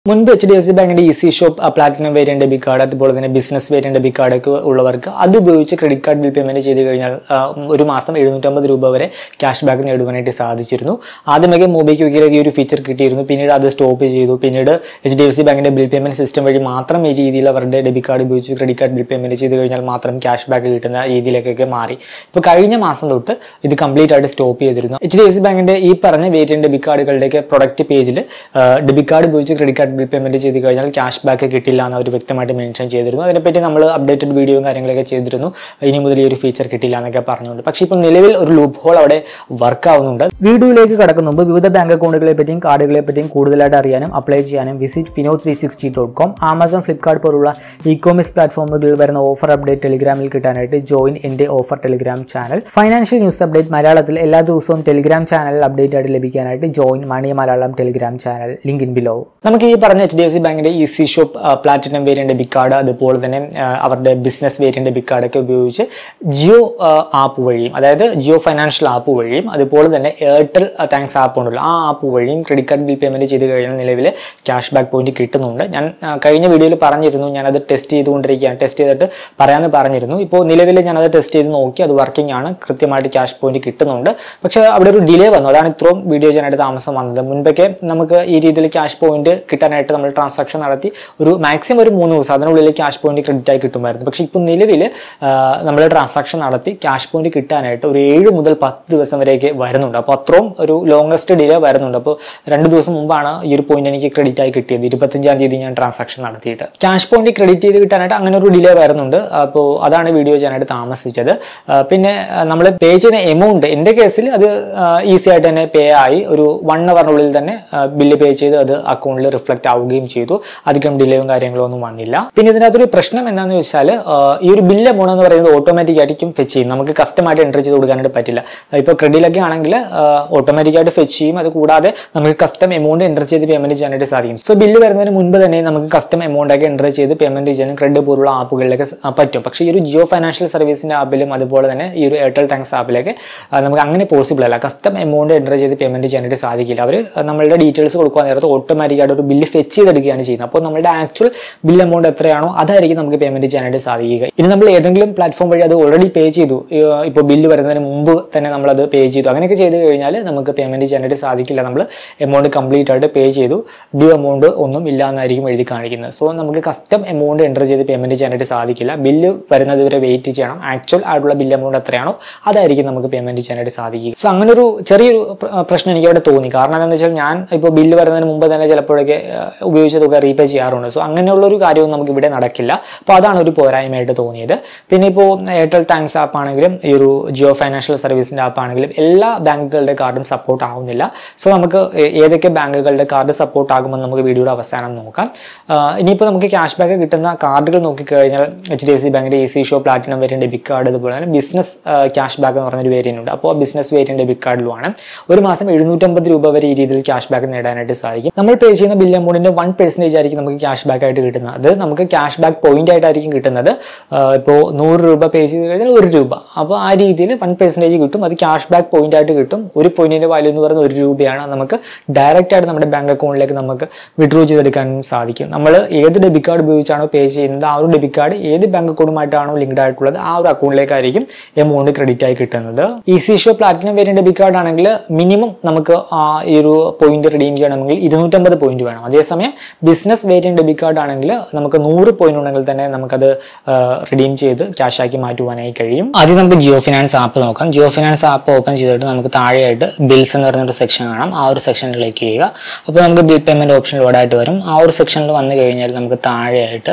മുൻപ് H D F C ബാങ്കിന്റെ easy shop platinum variant debit card അതുപോലെ തന്നെ ബിസിനസ് വേരിയന്റ് ഡെബിറ്റ് കാർഡ് ഒക്കെ ഉള്ളവർക്ക് അത് ഉപയോഗിച്ച് ക്രെഡിറ്റ് കാർഡ് ബിൽ പേയ്മെന്റ് ചെയ്ത് കഴിഞ്ഞാൽ ആ, ഒരു മാസം എഴുന്നൂറ്റമ്പത് രൂപ വരെ ക്യാഷ് ബാക്ക് നേടുവാനായിട്ട് സാധിച്ചിരുന്നു ആദ്യമൊക്കെ മൊബൈക്വിക്കിലേക്ക് ഈ ഒരു ഫീച്ചർ കിട്ടിയിരുന്നു പിന്നീട് അത് സ്റ്റോപ്പ് ചെയ്തു പിന്നീട് എച്ച് ഡി എഫ് സി ബാങ്കിന്റെ ബിൽ പേയ്മെന്റ് സിസ്റ്റം വഴി മാത്രം ഈ രീതിയിൽ അവരുടെ ഡെബിറ്റ് കാർഡ് ഉപയോഗിച്ച് ക്രെഡിറ്റ് കാർഡ് ബിൽ പേയ്മെന്റ് ചെയ്ത് കഴിഞ്ഞാൽ മാത്രം ക്യാഷ് ബാക്ക് കിട്ടുന്ന രീതിയിലേക്കൊക്കെ മാറി ഇപ്പോൾ കഴിഞ്ഞ മാസം തൊട്ട് ഇത് കംപ്ലീറ്റ് ആയിട്ട് സ്റ്റോപ്പ് ചെയ്തിരുന്നു എച്ച് ഡി എഫ് സി ബാങ്കിന്റെ ഈ പറഞ്ഞ വേരിയന്റ് ഡെബിറ്റ് കാർഡുകളുടെയൊക്കെ പ്രൊഡക്റ്റ് പേജിൽ ഡെബിറ്റ് കാർഡ് ഉപയോഗിച്ച് ക്രെഡിറ്റ് കാർഡ് ബിൽ പേയ്മെന്റ് ചെയ്ത് കഴിഞ്ഞാൽ ക്യാഷ് ബാക്ക് കിട്ടില്ല എന്ന് അവർ വ്യക്തമായിട്ട് മെൻഷൻ ചെയ്തിരുന്നു അതിനെപ്പറ്റി നമ്മൾ അപ്ഡേറ്റഡ് വീഡിയോയും കാര്യങ്ങളൊക്കെ ചെയ്തിരുന്നു ഇനി മുതൽ ഈ ഒരു ഫീച്ചർ കിട്ടില്ല എന്നൊക്കെ പറഞ്ഞുകൊണ്ട് പക്ഷേ ഇപ്പോൾ നിലവിൽ ഒരു ലൂപ്പ് ഹോൾ അവിടെ വർക്ക് ആവുന്നുണ്ട് വീഡിയോയിലേക്ക് കടക്കുന്ന മുമ്പ് വിവിധ ബാങ്ക് അക്കൗണ്ടുകളെ പറ്റിയും കാർഡുകളെ പറ്റിയും കൂടുതലായിട്ട് അറിയാനും അപ്ലൈ ചെയ്യാനും visit Fino three sixty dot com Amazon Flipkart പോലുള്ള ഇ കോമേഴ്സ് പ്ലാറ്റ്ഫോമുകളിൽ വരുന്ന ഓഫർ അപ്ഡേറ്റ് ടെലിഗ്രാമിൽ കിട്ടാനായിട്ട് ജോയിൻ എൻ്റെ offer Telegram channel financial news update മലയാളത്തിൽ എല്ലാ ദിവസവും ടെലിഗ്രാം ചാനൽ അപ്ഡേറ്റ് ആയിട്ട് ലഭിക്കാനായിട്ട് join money Malayalam Telegram channel link in below നമുക്ക് ഈ പറഞ്ഞ എച്ച് ഡി എഫ് സി ബാങ്കിന്റെ easy shop platinum variant debit card അതുപോലെ തന്നെ ആ, അവരുടെ ബിസിനസ് വേരിയന്റ് ഡെബിറ്റ് കാർഡ് ഒക്കെ ഉപയോഗിച്ച് ജിയോ ആപ്പ് വഴിയും അതായത് ജിയോ ഫൈനാൻഷ്യൽ ആപ്പ് വഴിയും അതുപോലെ തന്നെ എയർടെൽ താങ്ക്സ് ആപ്പ് ഉണ്ടല്ലോ ആ ആപ്പ് വഴിയും ക്രെഡിറ്റ് കാർഡ് ബിൽ പേയ്മെന്റ് ചെയ്ത് കഴിഞ്ഞാൽ നിലവിൽ ക്യാഷ് ബാക്ക് പോയിന്റ് കിട്ടുന്നുണ്ട് ഞാൻ ആ, കഴിഞ്ഞ വീഡിയോയിൽ പറഞ്ഞിരുന്നു ഞാനത് ടെസ്റ്റ് ചെയ്തുകൊണ്ടിരിക്കുകയാണ് ടെസ്റ്റ് ചെയ്തിട്ട് പറയാമെന്ന് പറഞ്ഞിരുന്നു ഇപ്പോൾ നിലവിൽ ഞാനത് ടെസ്റ്റ് ചെയ്ത് നോക്കി അത് വർക്കിംഗ് ആണ് കൃത്യമായിട്ട് ക്യാഷ് പോയിന്റ് കിട്ടുന്നുണ്ട് പക്ഷേ അവിടെ ഒരു ഡിലേ വന്നു അതാണ് ഇത്രയും വീഡിയോ ചെയ്യാനായിട്ട് താമസം വന്നത് മുൻപൊക്കെ നമുക്ക് ഈ രീതിയിൽ ക്യാഷ് പോയിന്റ് കിട്ടാനായിട്ട് നമ്മൾ ട്രാൻസാക്ഷൻ നടത്തി ഒരു മാക്സിമം ഒരു മൂന്ന് ദിവസം അതിനുള്ളിൽ ക്യാഷ് പോയിന്റ് ക്രെഡിറ്റ് ആയി കിട്ടുമായിരുന്നു പക്ഷേ ഇപ്പോൾ നിലവിൽ നമ്മൾ ട്രാൻസാക്ഷൻ നടത്തി ക്യാഷ് പോയിന്റ് കിട്ടാനായിട്ട് ഒരു ഏഴ് മുതൽ പത്ത് ദിവസം വരെയൊക്കെ വരുന്നുണ്ട് അപ്പോൾ അത്രയും ഒരു ലോങ്സ്റ്റ് ഡിലേ വരുന്നുണ്ട് അപ്പോൾ രണ്ട് ദിവസം മുമ്പാണ് ഈ ഒരു പോയിന്റ് എനിക്ക് ക്രെഡിറ്റ് ആയി കിട്ടിയത് ഇരുപത്തഞ്ചാം തീയതി ഞാൻ ട്രാൻസാക്ഷൻ നടത്തിയിട്ട് ക്യാഷ് പോയിന്റ് ക്രെഡിറ്റ് ചെയ്ത് കിട്ടാനായിട്ട് അങ്ങനെ ഒരു ഡിലേ വരുന്നുണ്ട് അപ്പോൾ അതാണ് വീഡിയോ ചെയ്യാനായിട്ട് താമസിച്ചത് ആ, പിന്നെ നമ്മൾ പേ ചെയ്യുന്ന എമൗണ്ട് എൻ്റെ കേസിൽ അത് ഈസി ആയിട്ട് തന്നെ പേ ആയി ഒരു വൺ അവറിനുള്ളിൽ തന്നെ ബില്ല് പേ ചെയ്ത് അത് അക്കൗണ്ടിൽ റിഫ്ലക്റ്റ് ആവുകയും ചെയ്തു അധികം ഡിലേയും കാര്യങ്ങളും ഒന്നും വന്നില്ല പിന്നെ ഇതിനകത്തൊരു പ്രശ്നം എന്താണെന്ന് വെച്ചാൽ ഈ ഒരു ബില്ല് എമൗണ്ട് എന്ന് പറയുന്നത് ഓട്ടോമാറ്റിക് ആയിരിക്കും ഫെച്ച് ചെയ്യും നമുക്ക് കസ്റ്റമായിട്ട് എൻട്രി ചെയ്ത് കൊടുക്കാനായിട്ട് പറ്റില്ല ഇപ്പോൾ ക്രെഡിറ്റിലൊക്കെ ആണെങ്കിൽ ഓട്ടോമാറ്റിക് ആയിട്ട് ഫെച്ച് ചെയ്യും അത് കൂടാതെ നമുക്ക് കസ്റ്റം എമൗണ്ട് എൻ്റർ ചെയ്ത് പേയ്മെന്റ് ചെയ്യാനായിട്ട് സാധിക്കും സോ ബില്ല് വരുന്നതിന് മുൻപ് തന്നെ നമുക്ക് കസ്റ്റം എമൗണ്ട് ഒക്കെ എൻ്റർ ചെയ്ത് പേയ്മെന്റ് ചെയ്യാനും ക്രെഡിറ്റ് പോലുള്ള ആപ്പുകളിലൊക്കെ സ- ആ, പറ്റും പക്ഷേ ഈ ഒരു ജിയോ ഫൈനാൻഷ്യൽ സർവീസിന്റെ ആപ്പിലും അതുപോലെ തന്നെ ഈ ഒരു എയർടെൽ താങ്ക്സ് ആപ്പിലൊക്കെ ആ, നമുക്ക് അങ്ങനെ പോസിബിൾ അല്ല കസ്റ്റം എമൗണ്ട് എൻ്റർ ചെയ്ത് പേയ്മെന്റ് ചെയ്യാനായിട്ട് സാധിക്കില്ല അവർ നമ്മളുടെ ഡീറ്റെയിൽസ് കൊടുക്കുക നേരത്തെ ഓട്ടോമാറ്റിക് ആയിട്ട് ഒരു ബില്ല് ഫെച്ച് ചെയ്തെടുക്കുകയാണ് ചെയ്യുന്നത് അപ്പോൾ നമ്മുടെ ആക്ച്വൽ ബിൽ എമൗണ്ട് എത്രയാണോ അതായിരിക്കും നമുക്ക് പേയ്മെന്റ് ചെയ്യാനായിട്ട് സാധിക്കുക ഇനി നമ്മൾ ഏതെങ്കിലും പ്ലാറ്റ്ഫോം വഴി അത് ഓൾറെഡി പേ ചെയ്തു ഇപ്പോൾ ബില്ല് വരുന്നതിന് മുമ്പ് തന്നെ നമ്മളത് പേ ചെയ്തു അങ്ങനെയൊക്കെ ചെയ്ത് കഴിഞ്ഞാൽ നമുക്ക് പേയ്മെന്റ് ചെയ്യാനായിട്ട് സാധിക്കില്ല നമ്മൾ എമൗണ്ട് കംപ്ലീറ്റ് ആയിട്ട് പേ ചെയ്തു ഡ്യൂ എമൗണ്ട് ഒന്നും ഇല്ല എന്നായിരിക്കും എഴുതി കാണിക്കുന്നത് സോ നമുക്ക് കസ്റ്റം എമൗണ്ട് എൻ്റർ ചെയ്ത് പേയ്മെന്റ് ചെയ്യാനായിട്ട് സാധിക്കില്ല ബില്ല് വരുന്നത് വരെ വെയിറ്റ് ചെയ്യണം ആക്ച്വൽ ആയിട്ടുള്ള ബില്ല് എമൗണ്ട് എത്രയാണോ അതായിരിക്കും നമുക്ക് പേയ്മെന്റ് ചെയ്യാനായിട്ട് സാധിക്കുക സോ അങ്ങനെ ഒരു ചെറിയൊരു പ്ര- പ്രശ്നം എനിക്ക് അവിടെ തോന്നി കാരണം എന്താണെന്ന് വെച്ചാൽ ഞാൻ ഇപ്പോൾ ബില്ല് വരുന്നതിന് മുമ്പ് തന്നെ ചിലപ്പോഴൊക്കെ ആ, ഉപയോഗിച്ച തുക റീപേ ചെയ്യാറുണ്ട് സോ അങ്ങനെയുള്ള ഒരു കാര്യവും നമുക്ക് ഇവിടെ നടക്കില്ല അപ്പോൾ അതാണ് ഒരു പോരായ്മയായിട്ട് തോന്നിയത് പിന്നെ ഇപ്പോൾ എയർടെൽ താങ്ക്സ് ആപ്പ് ആണെങ്കിലും ഈ ഒരു ജിയോ ഫൈനാൻഷ്യൽ സർവീസിൻ്റെ ആപ്പ് ആണെങ്കിലും എല്ലാ ബാങ്കുകളുടെ കാർഡും സപ്പോർട്ട് ആവുന്നില്ല സോ നമുക്ക് ഏ- ഏതൊക്കെ ബാങ്കുകളുടെ കാർഡ് സപ്പോർട്ട് ആകുമെന്ന് നമുക്ക് വീഡിയോയുടെ അവസാനം നോക്കാം ആ, ഇനിയിപ്പോൾ നമുക്ക് ക്യാഷ് ബാക്ക് കിട്ടുന്ന കാർഡുകൾ നോക്കിക്കഴിഞ്ഞാൽ എച്ച് ഡി എഫ് സി ബാങ്കിൻ്റെ easy shop platinum variant debit card അതുപോലെ തന്നെ ബിസിനസ് ക്യാഷ് ബാക്ക് എന്ന് പറഞ്ഞൊരു വേരിയൻ്റ് ഉണ്ട് അപ്പോൾ ബിസിനസ് വേരിയൻ്റ് ഡെബിറ്റ് കാർഡിലുമാണ് ഒരു മാസം എഴുന്നൂറ്റമ്പത് രൂപ വരെ ഈ രീതിയിൽ ക്യാഷ് ബാക്ക് നേടാനായിട്ട് സാധിക്കും നമ്മൾ പേ ചെയ്യുന്ന ബിൽ എമൗണ്ടിൻ്റെ വൺ പെർസെൻറ്റേജ് ആയിരിക്കും നമുക്ക് ക്യാഷ് ബാക്ക് ആയിട്ട് കിട്ടുന്നത് അത് നമുക്ക് ക്യാഷ് ബാക്ക് പോയിന്റ് ആയിട്ടായിരിക്കും കിട്ടുന്നത് ഇപ്പോൾ നൂറ് രൂപ പേ ചെയ്ത് കഴിഞ്ഞാൽ ഒരു രൂപ അപ്പോൾ ആ രീതിയിൽ വൺ പെർസെൻറ്റേജ് കിട്ടും അത് ക്യാഷ് ബാക്ക് പോയിന്റ് ആയിട്ട് കിട്ടും ഒരു പോയിന്റിന്റെ വാല്യൂ എന്ന് പറയുന്നത് ഒരു രൂപയാണ് അത് നമുക്ക് ഡയറക്റ്റ് ആയിട്ട് നമ്മുടെ ബാങ്ക് അക്കൗണ്ടിലേക്ക് നമുക്ക് വിഡ്രോ ചെയ്തെടുക്കാനും സാധിക്കും നമ്മൾ ഏത് ഡെബിറ്റ് കാർഡ് ഉപയോഗിച്ചാണോ പേ ചെയ്യുന്നത് ആ ഒരു ഡെബിറ്റ് കാർഡ് ഏത് ബാങ്ക് അക്കൗണ്ടുമായിട്ടാണോ ലിങ്ക്ഡ് ആയിട്ടുള്ളത് ആ ഒരു അക്കൗണ്ടിലേക്കായിരിക്കും എമൗണ്ട് ക്രെഡിറ്റ് ആയി കിട്ടുന്നത് easy shop platinum variant debit card ആണെങ്കിൽ മിനിമം നമുക്ക് ആ ഈ ഒരു പോയിന്റ് റിഡീം ചെയ്യണമെങ്കിൽ ഇരുന്നൂറ്റമ്പത് പോയിന്റ് വേണം അതേസമയം ബിസിനസ് വേരിയന്റ് ഡെബിറ്റ് കാർഡ് ആണെങ്കിൽ നമുക്ക് നൂറ് പോയിന്റ് ഉണ്ടെങ്കിൽ തന്നെ നമുക്കത് റിഡീം ചെയ്ത് ക്യാഷ് ആക്കി മാറ്റുവാനായി കഴിയും ആദ്യം നമുക്ക് ജിയോ ഫിനാൻസ് ആപ്പ് നോക്കാം ജിയോ ഫിനാൻസ് ആപ്പ് ഓപ്പൺ ചെയ്തിട്ട് നമുക്ക് താഴെയായിട്ട് ബിൽസ് എന്ന് പറയുന്ന ഒരു സെക്ഷൻ കാണാം ആ ഒരു സെക്ഷനിൽ ക്ലിക്ക് ചെയ്യുക അപ്പോൾ നമുക്ക് ബിൽ പേയ്മെന്റ് ഓപ്ഷൻ ലോഡായിട്ട് വരും ആ ഒരു സെക്ഷനിൽ വന്നു കഴിഞ്ഞാൽ നമുക്ക് താഴെയായിട്ട്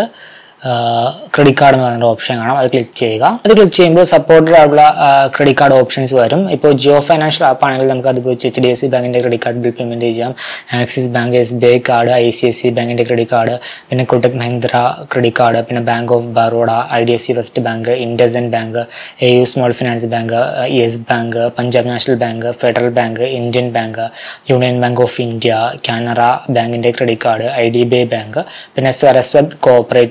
ക്രെഡിറ്റ് കാർഡ് എന്ന് പറയുന്ന ഓപ്ഷൻ കാണാം അത് ക്ലിക്ക് ചെയ്യുക അത് ക്ലിക്ക് ചെയ്യുമ്പോൾ സപ്പോർട്ടഡ് ആയിട്ടുള്ള ക്രെഡിറ്റ് കാർഡ് ഓപ്ഷൻസ് വരും ഇപ്പോൾ ജിയോ ഫൈനാൻഷ്യൽ ആപ്പ് ആണെങ്കിൽ നമുക്ക് അത് ഉപയോഗിച്ച് എച്ച് ഡി എഫ് സി ബാങ്കിൻ്റെ ക്രെഡിറ്റ് കാർഡ് ബിൽ പേയ്മെൻറ്റ് ചെയ്യാം Axis bank S B I card I C I C ബാങ്കിൻ്റെ ക്രെഡിറ്റ് കാർഡ് പിന്നെ കൊട്ടക് മഹീന്ദ്ര ക്രെഡിറ്റ് കാർഡ് പിന്നെ bank of Baroda I D F C first bank IndusInd bank A U small finance bank yes bank Punjab national bank federal bank Indian bank union bank of India Canara ബാങ്കിൻ്റെ credit card I D B I bank പിന്നെ Saraswat cooperative bank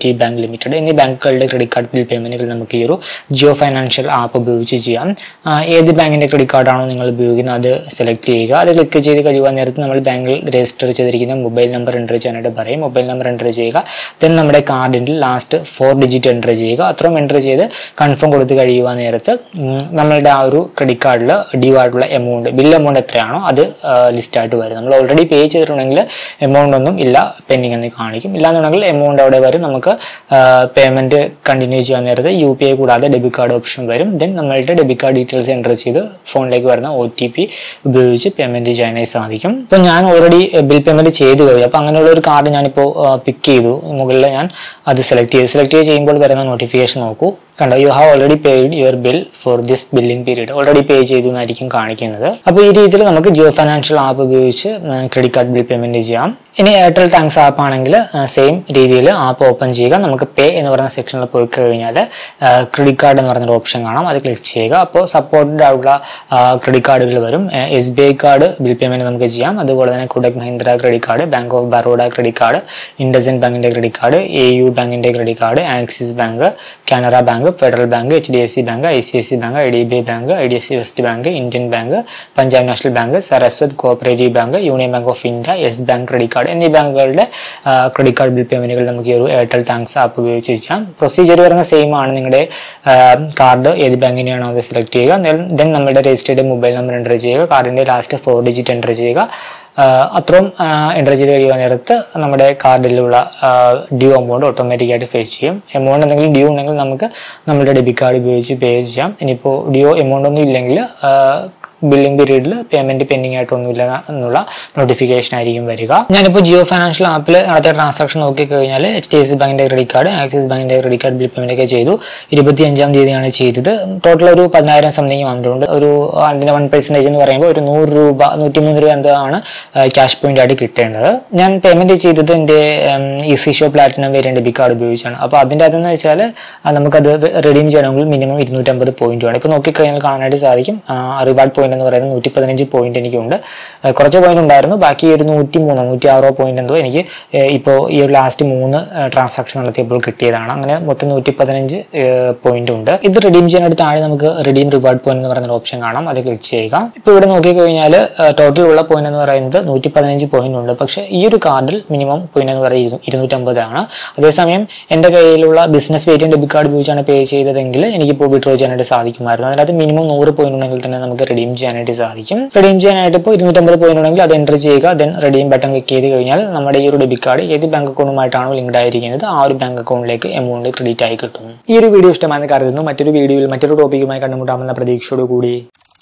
limited എന്നീ ബാങ്കുകളുടെ credit card bill പേയ്മെന്റുകൾ നമുക്ക് ഈ ഒരു Jio financial app ഉപയോഗിച്ച് ചെയ്യാം ആ, ഏത് ബാങ്കിന്റെ ക്രെഡിറ്റ് കാർഡാണോ നിങ്ങൾ ഉപയോഗിക്കുന്നത് അത് സെലക്ട് ചെയ്യുക അത് ക്ലിക്ക് ചെയ്ത് കഴിയുവാൻ നേരത്ത് നമ്മൾ ബാങ്കിൽ രജിസ്റ്റർ ചെയ്തിരിക്കുന്ന മൊബൈൽ നമ്പർ എൻ്റർ ചെയ്യാനായിട്ട് പറയും മൊബൈൽ നമ്പർ എൻ്റർ ചെയ്യുക ദെൻ നമ്മുടെ കാർഡിൻ്റെ ലാസ്റ്റ് ഫോർ ഡിജിറ്റ് എൻ്റർ ചെയ്യുക അത്രയും എൻ്റർ ചെയ്ത് കൺഫേം കൊടുത്ത് കഴിയുവാൻ നേരത്ത് ഉം, നമ്മളുടെ ആ ഒരു ക്രെഡിറ്റ് കാർഡിൽ ഡ്യൂ ആയിട്ടുള്ള എമൗണ്ട് ബിൽ എമൗണ്ട് എത്രയാണോ അത് ലിസ്റ്റ് ആയിട്ട് വരും നമ്മൾ ഓൾറെഡി പേ ചെയ്തിട്ടുണ്ടെങ്കിൽ എമൗണ്ട് ഒന്നും ഇല്ല പെൻഡിങ് എന്ന് കാണിക്കും ഇല്ലാന്നുണ്ടെങ്കിൽ എമൗണ്ട് അവിടെ വരും നമുക്ക് പേയ്മെന്റ് കണ്ടിന്യൂ ചെയ്യാൻ നേരത്ത് യു പി ഐ കൂടാതെ ഡെബിറ്റ് കാർഡ് ഓപ്ഷൻ വരും ദെൻ നമ്മളുടെ ഡെബിറ്റ് കാർഡ് ഡീറ്റെയിൽസ് എൻ്റർ ചെയ്ത് ഫോണിലേക്ക് വരുന്ന ഒ ടി പി ഉപയോഗിച്ച് പേയ്മെന്റ് ചെയ്യാനായി സാധിക്കും ഇപ്പോൾ ഞാൻ ഓൾറെഡി ബിൽ പേയ്മെന്റ് ചെയ്ത് കഴിഞ്ഞു അപ്പോൾ അങ്ങനെയുള്ള ഒരു കാർഡ് ഞാനിപ്പോൾ പിക്ക് ചെയ്തു മുകളിൽ ഞാൻ അത് സെലക്ട് ചെയ്തു സെലക്ട് ചെയ്യുമ്പോൾ വരുന്ന നോട്ടിഫിക്കേഷൻ നോക്കൂ കണ്ടോ you have already paid your bill for this billing period already pay ചെയ്തു എന്നായിരിക്കും കാണിക്കുന്നത് അപ്പോൾ ഈ രീതിയിൽ നമുക്ക് ജിയോ ഫൈനാൻഷ്യൽ ആപ്പ് ഉപയോഗിച്ച് ക്രെഡിറ്റ് കാർഡ് ബിൽ പേയ്മെന്റ് ചെയ്യാം ഇനി എയർടെൽ താങ്ക്സ് ആപ്പ് ആണെങ്കിൽ സെയിം രീതിയിൽ ആപ്പ് ഓപ്പൺ ചെയ്യുക നമുക്ക് പേ എന്ന് പറയുന്ന സെക്ഷനിൽ പോയി കഴിഞ്ഞാൽ ക്രെഡിറ്റ് കാർഡ് എന്ന് പറയുന്ന ഓപ്ഷൻ കാണാം അത് ക്ലിക്ക് ചെയ്യുക അപ്പോൾ സപ്പോർട്ടഡ് ആയിട്ടുള്ള ക്രെഡിറ്റ് കാർഡുകൾ വരും S B I card bill payment നമുക്ക് ചെയ്യാം അതുപോലെ തന്നെ Kotak Mahindra credit card bank of Baroda credit card IndusInd ബാങ്കിന്റെ ക്രെഡിറ്റ് കാർഡ് എ യു ബാങ്കിന്റെ credit card Axis bank Canara bank federal bank H D F C bank I C I C bank I D B I bank I D F C first bank Indian bank Punjab national bank Saraswat cooperative bank union bank of India yes bank credit card എന്നീ ബാങ്കുകളുടെ credit card bill പേയ്മെന്റുകൾ നമുക്ക് ഈ ഒരു Airtel thanks app ഉപയോഗിച്ച് ചെയ്യാം procedure പറയുന്ന same ആണ് നിങ്ങളുടെ കാർഡ് ഏത് ബാങ്കിനെയാണോ അത് സെലക്ട് ചെയ്യുക ദെൻ നമ്മുടെ രജിസ്റ്റേർഡ് മൊബൈൽ നമ്പർ എൻ്റർ ചെയ്യുക കാർഡിന്റെ ലാസ്റ്റ് ഫോർ ഡിജിറ്റ് എൻ്റർ ചെയ്യുക ആഹ് അത്രയും എൻ്റർ ചെയ്ത് കഴിയുന്ന നേരത്ത് നമ്മുടെ കാർഡിലുള്ള ഡ്യൂ എമൗണ്ട് ഓട്ടോമാറ്റിക്കായിട്ട് ഫേസ് ചെയ്യും എമൗണ്ട് എന്തെങ്കിലും ഡ്യൂ ഉണ്ടെങ്കിൽ നമുക്ക് നമ്മുടെ ഡെബിറ്റ് കാർഡ് ഉപയോഗിച്ച് പേ ചെയ്യാം ഇനിയിപ്പോൾ ഡ്യൂ എമൗണ്ട് ഒന്നും ഇല്ലെങ്കിൽ ബില്ലിംഗ് പീരീഡിൽ പേയ്മെന്റ് പെൻഡിങ് ആയിട്ടൊന്നുമില്ല എന്നുള്ള നോട്ടിഫിക്കേഷൻ ആയിരിക്കും വരിക ഞാനിപ്പോൾ ജിയോ ഫൈനാൻഷ്യൽ ആപ്പിൽ നടത്തിയ ട്രാൻസാക്ഷൻ നോക്കിക്കഴിഞ്ഞാൽ എച്ച് ഡി എഫ് സി ബാങ്കിന്റെ ക്രെഡിറ്റ് കാർഡ് ആക്സിസ് ബാങ്കിന്റെ ക്രെഡിറ്റ് കാർഡ് ബിൽ പേയ്മെന്റ് ഒക്കെ ചെയ്തു ഇരുപത്തി അഞ്ചാം തീയതിയാണ് ചെയ്തത് ടോട്ടൽ ഒരു പതിനായിരം സംതിങ് വന്നിട്ടുണ്ട് ഒരു അതിന്റെ വൺ പെർസെൻറ്റേജ് എന്ന് പറയുമ്പോൾ ഒരു നൂറ് രൂപ നൂറ്റിമൂന്ന് രൂപ എന്തോ ആണ് ക്യാഷ് പോയിന്റ് ആയിട്ട് കിട്ടേണ്ടത് ഞാൻ പേയ്മെന്റ് ചെയ്തത് എൻ്റെ easy shop platinum variant debit card ഉപയോഗിച്ചാണ് അപ്പോൾ അതിൻ്റെ അതെന്ന് വെച്ചാൽ നമുക്കത് റിഡീം ചെയ്യണമെങ്കിൽ മിനിമം ഇരുന്നൂറ്റമ്പത് പോയിന്റ് വേണം ഇപ്പോൾ നോക്കിക്കഴിഞ്ഞാൽ കാണാനായിട്ട് സാധിക്കും റിവാർഡ് പോയിന്റ് എന്ന് പറയുന്നത് നൂറ്റി പതിനഞ്ച് പോയിന്റ് എനിക്കുണ്ട് ആ, കുറച്ച് പോയിന്റ് ഉണ്ടായിരുന്നു ബാക്കി ഒരു നൂറ്റി മൂന്ന് നൂറ്റി ആറോ പോയിന്റ് എന്തോ എനിക്ക് ഇപ്പോൾ ഈ ഒരു ലാസ്റ്റ് മൂന്ന് ട്രാൻസാക്ഷൻ നടത്തിയപ്പോൾ കിട്ടിയതാണ് അങ്ങനെ മൊത്തം നൂറ്റി പതിനഞ്ച് പോയിന്റ് ഉണ്ട് ഇത് റിഡീം ചെയ്യാനായിട്ട് താഴെ നമുക്ക് റിഡീം റിവാർഡ് പോയിന്റ് എന്ന് പറയുന്ന ഓപ്ഷൻ കാണാം അത് ക്ലിക്ക് ചെയ്യുക ഇപ്പോൾ ഇവിടെ നോക്കിക്കഴിഞ്ഞാൽ ടോട്ടൽ ഉള്ള പോയിന്റ് എന്ന് പറയുന്നത് നൂറ്റി പതിനഞ്ച് പോയിന്റ് ഉണ്ട് പക്ഷേ ഈ ഒരു കാർഡിൽ മിനിമം പോയിന്റ് എന്ന് പറയുന്നത് ഇരുന്നൂറ്റമ്പതാണ് അതേസമയം എൻ്റെ കയ്യിലുള്ള ബിസിനസ് വേരിയന്റ് ഡെബിറ്റ് കാർഡ് ഉപയോഗിച്ചാണ് പേ ചെയ്തതെങ്കിൽ എനിക്കിപ്പോൾ വിഡ്രോ ചെയ്യാനായിട്ട് സാധിക്കുമായിരുന്നു അതിനകത്ത് മിനിമം നൂറ് പോയിന്റ് ഉണ്ടെങ്കിൽ തന്നെ നമുക്ക് റിഡീം ചെയ്യാനായിട്ട് സാധിക്കും റിഡീം ചെയ്യാനായിട്ട് ഇപ്പോൾ ഇരുന്നൂറ്റമ്പത് പോയിന്റ് ഉണ്ടെങ്കിൽ അത് എൻ്റർ ചെയ്യുക ദെൻ റിഡീം ബട്ടൺ ക്ലിക്ക് ചെയ്ത് കഴിഞ്ഞാൽ നമ്മുടെ ഈ ഒരു ഡെബിറ്റ് കാർഡ് ഏത് ബാങ്ക് അക്കൗണ്ടുമായിട്ടാണോ ലിങ്ക്ഡ് ആയിരിക്കുന്നത് ആ ഒരു ബാങ്ക് അക്കൗണ്ടിലേക്ക് എമൗണ്ട് ക്രെഡിറ്റ് ആയി കിട്ടും ഈ ഒരു വീഡിയോ ഇഷ്ടമാണെന്ന് കരുതുന്നു മറ്റൊരു വീഡിയോയിൽ മറ്റൊരു ടോപ്പിക്കുമായി കണ്ടുമുട്ടാമെന്ന പ്രതീക്ഷയോടുകൂടി